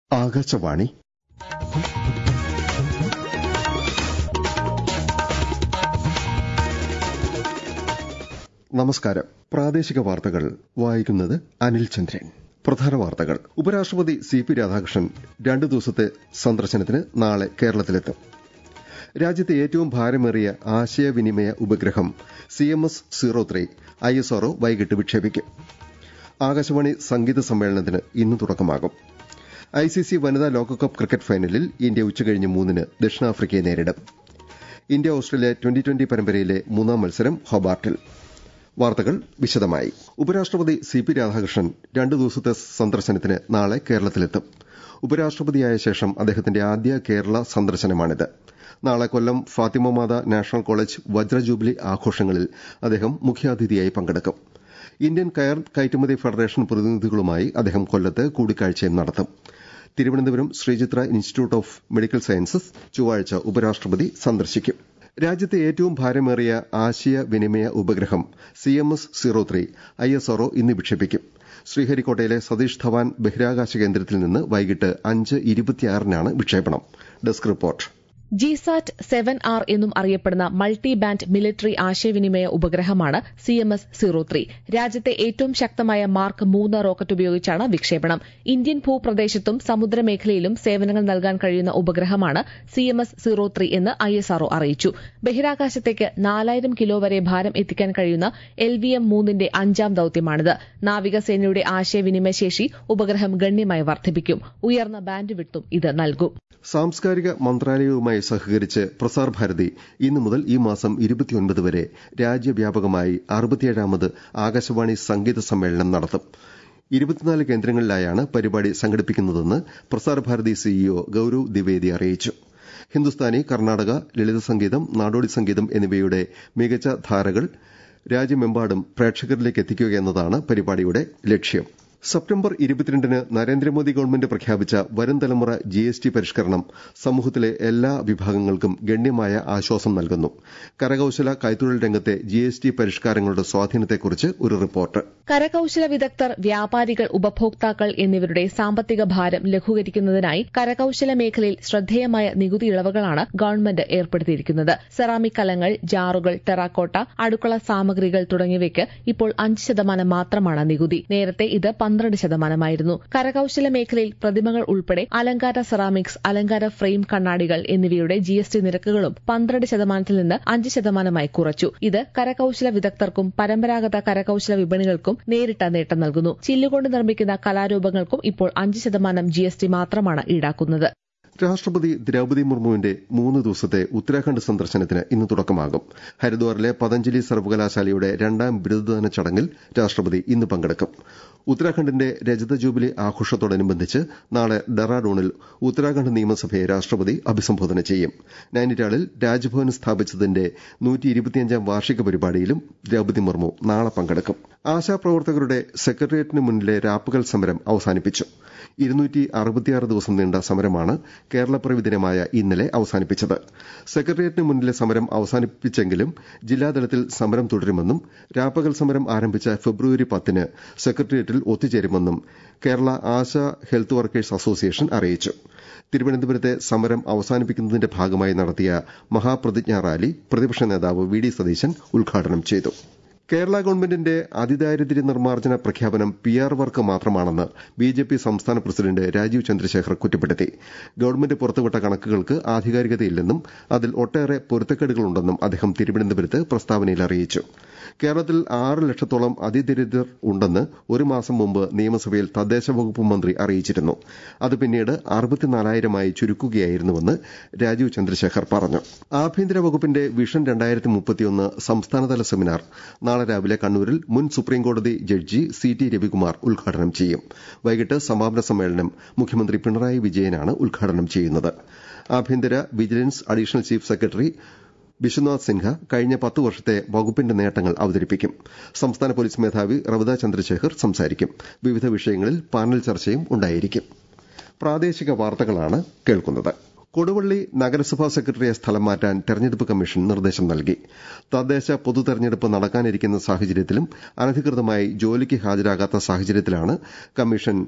ആകാശവാണി നമസ്കാരം പ്രാദേശിക വാർത്തകൾ വായിക്കുന്നത് അനിൽ ചന്ദ്രൻ പ്രധാന വാർത്തകൾ ഉപരാഷ്ട്രപതി സി പി രാധാകൃഷ്ണൻ രണ്ടു ദിവസത്തെ സന്ദർശനത്തിന് നാളെ കേരളത്തിലെത്തും രാജ്യത്തെ ഏറ്റവും ഭാരമേറിയ ആശയവിനിമയ ഉപഗ്രഹം C M S zero three I S R O വൈകിട്ട് വിക്ഷേപിക്കും ആകാശവാണി സംഗീത സമ്മേളനത്തിന് ഇന്ന് തുടക്കമാകും ഐ സി സി വനിതാ ലോകകപ്പ് ക്രിക്കറ്റ് ഫൈനലിൽ ഇന്ത്യ ഉച്ചകഴിഞ്ഞ് മൂന്നിന് ദക്ഷിണാഫ്രിക്കയെ നേരിടും ഇന്ത്യ ഓസ്ട്രേലിയ ട്വന്റി ട്വന്റി പരമ്പരയിലെ മൂന്നാം മത്സരം ഹൊബാർട്ടിൽ വാർത്തകൾ വിശദമായി ഉപരാഷ്ട്രപതി സി പി രാധാകൃഷ്ണൻ രണ്ടു ദിവസത്തെ സന്ദർശനത്തിന് നാളെ കേരളത്തിലെത്തും ഉപരാഷ്ട്രപതിയായ ശേഷം അദ്ദേഹത്തിന്റെ ആദ്യ കേരള സന്ദർശനമാണിത് നാളെ കൊല്ലം ഫാത്തിമമാത നാഷണൽ കോളേജ് വജ്രജൂബിലി ആഘോഷങ്ങളിൽ അദ്ദേഹം മുഖ്യാതിഥിയായി പങ്കെടുക്കും ഇന്ത്യൻ കയർ കയറ്റുമതി ഫെഡറേഷൻ പ്രതിനിധികളുമായി അദ്ദേഹം കൊല്ലത്ത് കൂടിക്കാഴ്ചയും നടത്തും Thiruvananthapuram Sree Chitra institute of medical sciences ചൊവ്വാഴ്ച ഉപരാഷ്ട്രപതി സന്ദർശിക്കും രാജ്യത്തെ ഏറ്റവും ഭാരമേറിയ ആശയവിനിമയ ഉപഗ്രഹം C M S zero three I S R O ഇന്ന് വിക്ഷേപിക്കും ശ്രീഹരിക്കോട്ടയിലെ സതീഷ് ധവാൻ ബഹിരാകാശ കേന്ദ്രത്തിൽ നിന്ന് വൈകിട്ട് അഞ്ച് ഇരുപത്തിയാറിനാണ് വിക്ഷേപണം desk report GSAT seven R എന്നും അറിയപ്പെടുന്ന മൾട്ടി ബാൻഡ് മിലിറ്ററി ആശയവിനിമയ ഉപഗ്രഹമാണ് C M S zero three രാജ്യത്തെ ഏറ്റവും ശക്തമായ മാർക്ക് മൂന്ന് റോക്കറ്റ് ഉപയോഗിച്ചാണ് വിക്ഷേപണം ഇന്ത്യൻ ഭൂപ്രദേശത്തും സമുദ്രമേഖലയിലും സേവനങ്ങൾ നൽകാൻ കഴിയുന്ന ഉപഗ്രഹമാണ് C M S zero three എന്ന് ഐ എസ് ആർഒ അറിയിച്ചു ബഹിരാകാശത്തേക്ക് നാലായിരം കിലോ വരെ ഭാരം എത്തിക്കാൻ കഴിയുന്ന എൽ വി എം മൂന്നിന്റെ അഞ്ചാം ദൌത്യമാണിത് നാവികസേനയുടെ ആശയവിനിമയ ശേഷി ഉപഗ്രഹം ഗണ്യമായി വർദ്ധിപ്പിക്കും ഉയർന്ന ബാൻഡ് വിട്ടും ഇത് നൽകും സാംസ്കാരിക മന്ത്രാലയവുമായി സഹകരിച്ച് പ്രസാർ ഭാരതി ഇന്നു മുതൽ ഈ മാസം ഇരുപത്തിയൊൻപത് വരെ രാജ്യവ്യാപകമായി അറുപത്തിയേഴാമത് ആകാശവാണി സംഗീത സമ്മേളനം നടത്തും ഇരുപത്തിനാല് കേന്ദ്രങ്ങളിലായാണ് പരിപാടി സംഘടിപ്പിക്കുന്നതെന്ന് പ്രസാർ ഭാരതി സിഇഒ ഗൌരവ് ദ്വിവേദി അറിയിച്ചു ഹിന്ദുസ്ഥാനി കർണാടക ലളിത സംഗീതം നാടോടി സംഗീതം എന്നിവയുടെ മികച്ച ധാരകൾ രാജ്യമെമ്പാടും പ്രേക്ഷകരിലേക്ക് എത്തിക്കുക എന്നതാണ് പരിപാടിയുടെ ലക്ഷ്യം സെപ്റ്റംബർ ഇരുപത്തിരണ്ടിന് നരേന്ദ്രമോദി ഗവൺമെന്റ് പ്രഖ്യാപിച്ച വരും തലമുറ ജി എസ് ടി പരിഷ്കരണം സമൂഹത്തിലെ എല്ലാ വിഭാഗങ്ങൾക്കും ഗണ്യമായ ആശ്വാസം നൽകുന്നു കരകൌശല കൈത്തൊഴിൽ രംഗത്തെ ജി എസ് ടി പരിഷ്കാരങ്ങളുടെ സ്വാധീനത്തെക്കുറിച്ച് ഒരു റിപ്പോർട്ട് കരകൌശല വിദഗ്ധർ വ്യാപാരികൾ ഉപഭോക്താക്കൾ എന്നിവരുടെ സാമ്പത്തിക ഭാരം ലഘൂകരിക്കുന്നതിനായി കരകൌശല മേഖലയിൽ ശ്രദ്ധേയമായ നികുതി ഇളവുകളാണ് ഗവൺമെന്റ് ഏർപ്പെടുത്തിയിരിക്കുന്നത് സെറാമിക് കലങ്ങൾ ജാറുകൾ ടെറാക്കോട്ട അടുക്കള സാമഗ്രികൾ തുടങ്ങിയവയ്ക്ക് ഇപ്പോൾ അഞ്ച് ശതമാനം മാത്രമാണ് നികുതി നേരത്തെ ഇത് പന്ത്രണ്ട് ശതമാനമായിരുന്നു കരകൌശല മേഖലയിൽ പ്രതിമകൾ ഉൾപ്പെടെ അലങ്കാര സെറാമിക്സ് അലങ്കാര ഫ്രെയിം കണ്ണാടികൾ എന്നിവയുടെ ജി എസ് ടി നിരക്കുകളും പന്ത്രണ്ട് ശതമാനത്തിൽ നിന്ന് അഞ്ച് ശതമാനമായി കുറച്ചു ഇത് കരകൌശല വിദഗ്ധർക്കും പരമ്പരാഗത കരകൌശല വിപണികൾക്കും നേരിട്ട നേട്ടം നൽകുന്നു ചില്ലുകൊണ്ട് നിർമ്മിക്കുന്ന കലാരൂപങ്ങൾക്കും ഇപ്പോൾ അഞ്ച് ശതമാനം ജി എസ് ടി മാത്രമാണ് ഈടാക്കുന്നത് രാഷ്ട്രപതി ദ്രൌപതി മുർമുവിന്റെ മൂന്ന് ദിവസത്തെ ഉത്തരാഖണ്ഡ് സന്ദർശനത്തിന് ഇന്ന് തുടക്കമാകും ഹരിദ്വാറിലെ പതഞ്ജലി സർവകലാശാലയുടെ രണ്ടാം ബിരുദദാന ചടങ്ങിൽ രാഷ്ട്രപതി ഇന്ന് പങ്കെടുക്കും ഉത്തരാഖണ്ഡിന്റെ രജത ജൂബിലി ആഘോഷത്തോടനുബന്ധിച്ച് നാളെ ഡെറാഡൂണിൽ ഉത്തരാഖണ്ഡ് നിയമസഭയെ രാഷ്ട്രപതി അഭിസംബോധന ചെയ്യും നൈനിറ്റാളിൽ രാജ്ഭവൻ സ്ഥാപിച്ചതിന്റെ വാർഷിക പരിപാടിയിലും ദ്രൌപതി മുർമു നാളെ പങ്കെടുക്കും ആശാപ്രവർത്തകരുടെ സെക്രട്ടേറിയറ്റിന് മുന്നിലെ രാപ്പകൽ സമരം അവസാനിപ്പിച്ചു ഇരുന്നൂറ്റി അറുപത്തിയാറ് ദിവസം നീണ്ട സമരമാണ് കേരളപ്പിറവി ദിനമായ ഇന്നലെ അവസാനിപ്പിച്ചത് സെക്രട്ടേറിയറ്റിന് മുന്നിലെ സമരം അവസാനിപ്പിച്ചെങ്കിലും ജില്ലാതലത്തിൽ സമരം തുടരുമെന്നും രാപ്പകൽ സമരം ആരംഭിച്ച ഫെബ്രുവരി പത്തിന് സെക്രട്ടേറിയറ്റിൽ ഒത്തുചേരുമെന്നും Kerala ASHA health workers association അറിയിച്ചു തിരുവനന്തപുരത്തെ സമരം അവസാനിപ്പിക്കുന്നതിന്റെ ഭാഗമായി നടത്തിയ മഹാപ്രതിജ്ഞാ റാലി പ്രതിപക്ഷ നേതാവ് വി ഡി സതീശൻ ഉദ്ഘാടനം ചെയ്തു കേരള ഗവൺമെന്റിന്റെ അതിദാരിദ്ര്യ നിർമ്മാർജ്ജന പ്രഖ്യാപനം പി ആർ വർക്ക് മാത്രമാണെന്ന് ബി ജെ പി സംസ്ഥാന പ്രസിഡന്റ് രാജീവ് ചന്ദ്രശേഖർ കുറ്റപ്പെടുത്തി ഗവൺമെന്റ് പുറത്തുവിട്ട കണക്കുകൾക്ക് ആധികാരികതയില്ലെന്നും അതിൽ ഒട്ടേറെ പൊരുത്തക്കേടുകളുണ്ടെന്നും അദ്ദേഹം തിരുവനന്തപുരത്ത് പ്രസ്താവനയിൽ അറിയിച്ചു കേരളത്തിൽ ആറ് ലക്ഷത്തോളം അതിദരിദ്രർ ഉണ്ടെന്ന് ഒരു മാസം മുമ്പ് നിയമസഭയിൽ തദ്ദേശ വകുപ്പ് മന്ത്രി അറിയിച്ചിരുന്നു അത് പിന്നീട് അറുപത്തിനാലായിരമായി ചുരുക്കുകയായിരുന്നുവെന്ന് രാജീവ് ചന്ദ്രശേഖർ പറഞ്ഞു ആഭ്യന്തര വകുപ്പിന്റെ വിഷൻ രണ്ടായിരത്തി മുപ്പത്തിയൊന്ന് സംസ്ഥാനതല സെമിനാർ നാളെ രാവിലെ കണ്ണൂരിൽ മുൻ സുപ്രീംകോടതി ജഡ്ജി സി ടി രവികുമാർ ഉദ്ഘാടനം ചെയ്യും വൈകിട്ട് സമാപന സമ്മേളനം മുഖ്യമന്ത്രി പിണറായി വിജയനാണ് ഉദ്ഘാടനം ചെയ്യുന്നത് ആഭ്യന്തര vigilance additional chief secretary Vishwanath Sinha കഴിഞ്ഞ പത്ത് വർഷത്തെ വകുപ്പിന്റെ നേട്ടങ്ങൾ അവതരിപ്പിക്കും സംസ്ഥാന പോലീസ് മേധാവി റവദ ചന്ദ്രശേഖർ സംസാരിക്കും വിവിധ വിഷയങ്ങളിൽ പാനൽ ചർച്ചയും ഉണ്ടായിരിക്കും പ്രാദേശിക വാർത്തകളാണ് കേൾക്കുന്നത് കൊടുവള്ളി നഗരസഭാ സെക്രട്ടറിയെ സ്ഥലം മാറ്റാൻ തെരഞ്ഞെടുപ്പ് കമ്മീഷൻ നിർദ്ദേശം നൽകി തദ്ദേശ പൊതു തെരഞ്ഞെടുപ്പ് നടക്കാനിരിക്കുന്ന സാഹചര്യത്തിലും അനധികൃതമായി ജോലിക്ക് ഹാജരാകാത്ത സാഹചര്യത്തിലാണ് കമ്മീഷൻ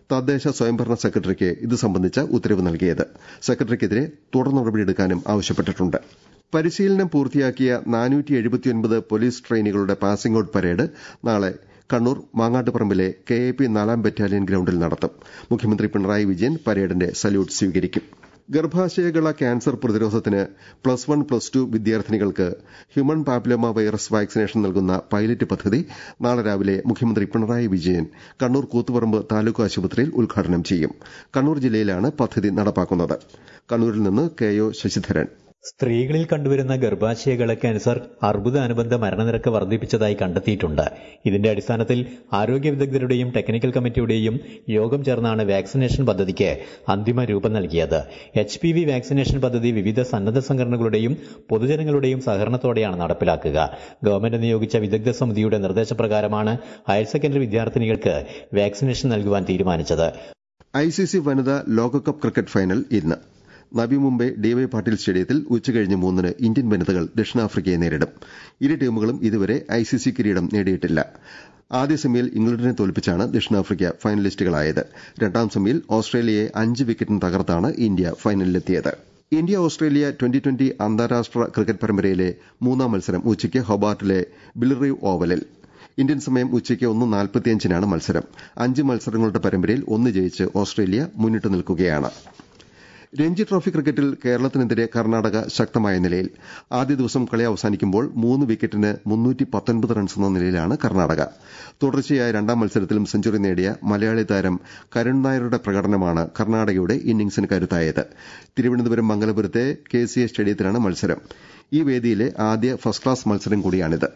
തദ്ദേശ സ്വയംഭരണ സെക്രട്ടറിക്ക് ഇത് സംബന്ധിച്ച ഉത്തരവ് നൽകിയത് സെക്രട്ടറിക്കെതിരെ തുടർ നടപടിയെടുക്കാനും ആവശ്യപ്പെട്ടിട്ടുണ്ട് പരിശീലനം പൂർത്തിയാക്കിയ നാനൂറ്റി എഴുപത്തിയൊൻപത് പോലീസ് ട്രെയിനികളുടെ പാസിംഗ് ഔട്ട് പരേഡ് നാളെ കണ്ണൂർ മാങ്ങാട്ടുപറമ്പിലെ കെ എ പി നാലാം ബറ്റാലിയൻ ഗ്രൌണ്ടിൽ നടത്തും മുഖ്യമന്ത്രി പിണറായി വിജയൻ പരേഡിന്റെ സല്യൂട്ട് സ്വീകരിക്കും ഗർഭാശയകള ക്യാൻസർ പ്രതിരോധത്തിന് പ്ലസ് വൺ പ്ലസ് ടു വിദ്യാർത്ഥിനികൾക്ക് ഹ്യൂമൻ പാപ്പിലോമ വൈറസ് വാക്സിനേഷൻ നൽകുന്ന പൈലറ്റ് പദ്ധതി നാളെ രാവിലെ മുഖ്യമന്ത്രി പിണറായി വിജയൻ കണ്ണൂർ കൂത്തുപറമ്പ് താലൂക്ക് ആശുപത്രിയിൽ ഉദ്ഘാടനം ചെയ്യും കണ്ണൂർ ജില്ലയിലാണ് പദ്ധതി നടപ്പാക്കുന്നത് കണ്ണൂരിൽ നിന്ന് കെ ഒ ശശിധരൻ സ്ത്രീകളിൽ കണ്ടുവരുന്ന ഗർഭാശയകള ക്യാൻസർ അർബുദ അനുബന്ധ മരണനിരക്ക് വർദ്ധിപ്പിച്ചതായി കണ്ടെത്തിയിട്ടുണ്ട് ഇതിന്റെ അടിസ്ഥാനത്തിൽ ആരോഗ്യ വിദഗ്ധരുടെയും ടെക്നിക്കൽ കമ്മിറ്റിയുടെയും യോഗം ചേർന്നാണ് വാക്സിനേഷൻ പദ്ധതിക്ക് അന്തിമ രൂപം നൽകിയത് എച്ച് പി വി വാക്സിനേഷൻ പദ്ധതി വിവിധ സന്നദ്ധ സംഘടനകളുടെയും പൊതുജനങ്ങളുടെയും സഹകരണത്തോടെയാണ് നടപ്പിലാക്കുക ഗവൺമെന്റ് നിയോഗിച്ച വിദഗ്ധ സമിതിയുടെ നിർദ്ദേശപ്രകാരമാണ് ഹയർ സെക്കൻഡറി വിദ്യാർത്ഥിനികൾക്ക് വാക്സിനേഷൻ നൽകുവാൻ തീരുമാനിച്ചത് ഐസിസി വനിതാ ലോകകപ്പ് ക്രിക്കറ്റ് ഫൈനൽ ഇന്ന് നവി മുംബൈ ഡിവൈ പാട്ടീൽ സ്റ്റേഡിയത്തിൽ ഉച്ചകഴിഞ്ഞ് മൂന്നിന് ഇന്ത്യൻ വനിതകൾ ദക്ഷിണാഫ്രിക്കയെ നേരിടും ഇരു ടീമുകളും ഇതുവരെ ഐസിസി കിരീടം നേടിയിട്ടില്ല ആദ്യ സെമിയിൽ ഇംഗ്ലണ്ടിനെ തോൽപ്പിച്ചാണ് ദക്ഷിണാഫ്രിക്ക ഫൈനലിസ്റ്റുകളായത് രണ്ടാം സെമിയിൽ ഓസ്ട്രേലിയയെ അഞ്ച് വിക്കറ്റിന് തകർത്താണ് ഇന്ത്യ ഫൈനലിലെത്തിയത് ഇന്ത്യ ഓസ്ട്രേലിയ ട്വന്റി ട്വന്റി അന്താരാഷ്ട്ര ക്രിക്കറ്റ് പരമ്പരയിലെ മൂന്നാം മത്സരം ഉച്ചയ്ക്ക് ഹൊബാർട്ടിലെ ബിൽറിവ് ഓവലിൽ ഇന്ത്യൻ സമയം ഉച്ചയ്ക്ക് ഒന്ന് നാൽപ്പത്തിയഞ്ചിനാണ് മത്സരം അഞ്ച് മത്സരങ്ങളുടെ പരമ്പരയിൽ ഒന്ന് ജയിച്ച് ഓസ്ട്രേലിയ മുന്നിട്ട് നിൽക്കുകയാണ് രഞ്ജി ട്രോഫി ക്രിക്കറ്റിൽ കേരളത്തിനെതിരെ കർണാടക ശക്തമായ നിലയിൽ ആദ്യ ദിവസം കളി അവസാനിക്കുമ്പോൾ മൂന്ന് വിക്കറ്റിന് മുന്നൂറ്റി പത്തൊൻപത് റൺസ് എന്ന നിലയിലാണ് കർണാടക തുടർച്ചയായ രണ്ടാം മത്സരത്തിലും സെഞ്ചുറി നേടിയ മലയാളി താരം കരുൺ നായരുടെ പ്രകടനമാണ് കർണാടകയുടെ ഇന്നിംഗ്സിന് കരുത്തായത് തിരുവനന്തപുരം മംഗലപുരത്തെ കെ സി എ സ്റ്റേഡിയത്തിലാണ് മത്സരം ഈ വേദിയിലെ ആദ്യ ഫസ്റ്റ് ക്ലാസ് മത്സരം കൂടിയാണിത്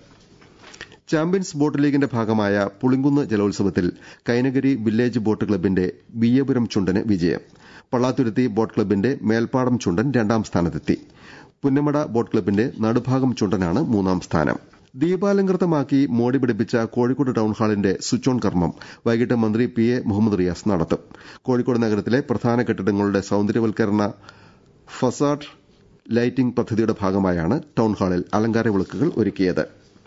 ചാമ്പ്യൻസ് ബോട്ട് ലീഗിന്റെ ഭാഗമായ പുളിങ്കുന്ന് ജലോത്സവത്തിൽ കൈനഗരി വില്ലേജ് ബോട്ട് ക്ലബിന്റെ ബിയ്യപുരം ചുണ്ടന് വിജയം പള്ളാത്തുരുത്തി ബോട്ട് ക്ലബിന്റെ മേൽപ്പാടം ചുണ്ടൻ രണ്ടാം സ്ഥാനത്തെത്തി പുന്നമട ബോട്ട് ക്ലബിന്റെ നടുഭാഗം ചുണ്ടനാണ് മൂന്നാം സ്ഥാനം ദീപാലങ്കൃതമാക്കി മോടി പിടിപ്പിച്ച കോഴിക്കോട് ടൌൺ ഹാളിന്റെ സ്വിച്ച് ഓൺ കർമ്മം വൈകിട്ട് മന്ത്രി പി എ മുഹമ്മദ് റിയാസ് നടത്തും കോഴിക്കോട് നഗരത്തിലെ പ്രധാന കെട്ടിടങ്ങളുടെ സൌന്ദര്യവൽക്കരണ ഫസാഡ് ലൈറ്റിംഗ് പദ്ധതിയുടെ ഭാഗമായാണ് ടൌൺ ഹാളിൽ അലങ്കാര വിളക്കുകൾ ഒരുക്കിയത്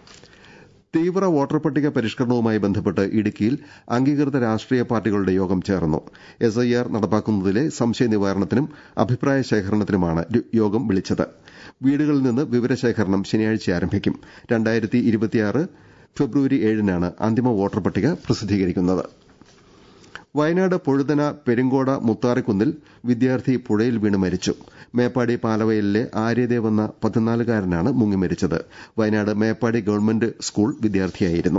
തീവ്ര വോട്ടർ പട്ടിക പരിഷ്കരണവുമായി ബന്ധപ്പെട്ട് ഇടുക്കിയിൽ അംഗീകൃത രാഷ്ട്രീയ പാർട്ടികളുടെ യോഗം ചേർന്നു എസ്ഐആർ നടപ്പാക്കുന്നതിലെ സംശയ നിവാരണത്തിനും അഭിപ്രായ ശേഖരണത്തിനുമാണ് യോഗം വിളിച്ചത് വീടുകളിൽ നിന്ന് വിവരശേഖരണം ശനിയാഴ്ച ആരംഭിക്കും രണ്ടായിരത്തി ഇരുപത്തിയാറ് ഫെബ്രുവരി ഏഴിനാണ് അന്തിമ വോട്ടർ പട്ടിക പ്രസിദ്ധീകരിക്കുന്നത് വയനാട് പൊഴുതന പെരുങ്കോട മുത്താറിക്കുന്നിൽ വിദ്യാർത്ഥി പുഴയിൽ വീണ് മരിച്ചു മേപ്പാടി പാലവയലിലെ ആര്യദേവ് എന്ന പതിനാലുകാരനാണ് മുങ്ങി മരിച്ചത് വയനാട് മേപ്പാടി ഗവൺമെന്റ് സ്കൂൾ വിദ്യാർത്ഥിയായിരുന്നു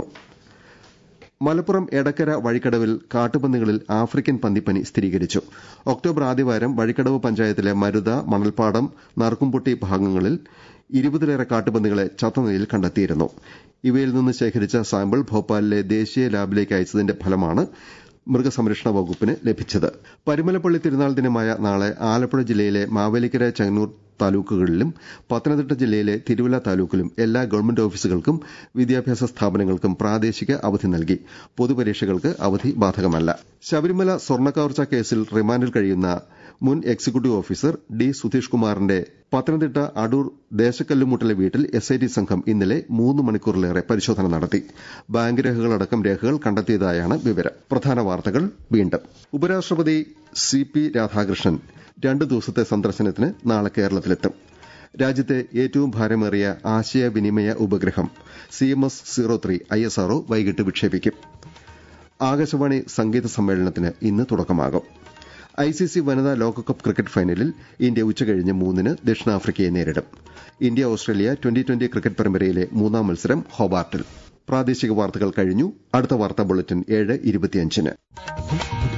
മലപ്പുറം എടക്കര വഴിക്കടവിൽ കാട്ടുപന്നികളിൽ ആഫ്രിക്കൻ പന്നിപ്പനി സ്ഥിരീകരിച്ചു ഒക്ടോബർ ആദ്യവാരം വഴിക്കടവ് പഞ്ചായത്തിലെ മരുത മണൽപ്പാടം നറുക്കുംപൊട്ടി ഭാഗങ്ങളിൽ ഇരുപതിലേറെ കാട്ടുപന്നികളെ ചത്തനിലയിൽ കണ്ടെത്തിയിരുന്നു ഇവയിൽ നിന്ന് ശേഖരിച്ച സാമ്പിൾ ഭോപ്പാലിലെ ദേശീയ ലാബിലേക്ക് അയച്ചതിന്റെ ഫലമാണ് മൃഗസംരക്ഷണ വകുപ്പിന് ലഭിച്ചത് പരുമലപ്പള്ളി തിരുനാൾ ദിനമായ നാളെ ആലപ്പുഴ ജില്ലയിലെ മാവേലിക്കര ചെങ്ങന്നൂർ താലൂക്കുകളിലും പത്തനംതിട്ട ജില്ലയിലെ തിരുവല്ല താലൂക്കിലും എല്ലാ ഗവൺമെന്റ് ഓഫീസുകൾക്കും വിദ്യാഭ്യാസ സ്ഥാപനങ്ങൾക്കും പ്രാദേശിക അവധി നൽകി പൊതുപരീക്ഷകൾക്ക് അവധി ബാധകമല്ല ശബരിമല സ്വർണ്ണക്കവർച്ച കേസിൽ റിമാൻഡിൽ കഴിയുന്ന മുൻ എക്സിക്യൂട്ടീവ് ഓഫീസർ ഡി സുധീഷ് കുമാറിന്റെ പത്തനംതിട്ട അടൂർ ദേശക്കല്ലുമുട്ടിലെ വീട്ടിൽ എസ് ഐ ടി സംഘം ഇന്നലെ മൂന്ന് മണിക്കൂറിലേറെ പരിശോധന നടത്തി ബാങ്ക് രേഖകളടക്കം രേഖകൾ കണ്ടെത്തിയതായാണ് വിവരം പ്രധാന വാർത്തകൾ വീണ്ടും ഉപരാഷ്ട്രപതി സി പി രാധാകൃഷ്ണൻ രണ്ട് ദിവസത്തെ സന്ദർശനത്തിന് നാളെ കേരളത്തിലെത്തും രാജ്യത്തെ ഏറ്റവും ഭാരമേറിയ ആശയവിനിമയ ഉപഗ്രഹം C M S zero three I S R O വൈകിട്ട് വിക്ഷേപിക്കും ആകാശവാണി സംഗീത സമ്മേളനത്തിന് ഇന്ന് തുടക്കമാകും ഐസിസി വനിതാ ലോകകപ്പ് ക്രിക്കറ്റ് ഫൈനലിൽ ഇന്ത്യ ഉച്ചകഴിഞ്ഞ് മൂന്നിന് ദക്ഷിണാഫ്രിക്കയെ നേരിടും India Australia twenty twenty cricket പരമ്പരയിലെ മൂന്നാം മത്സരം ഹോബാർട്ടിൽ പ്രാദേശിക വാർത്തകൾ കഴിഞ്ഞു അടുത്ത വാർത്താ ബുള്ളറ്റിൻ ഏഴ് ഇരുപത്തിയഞ്ചിന്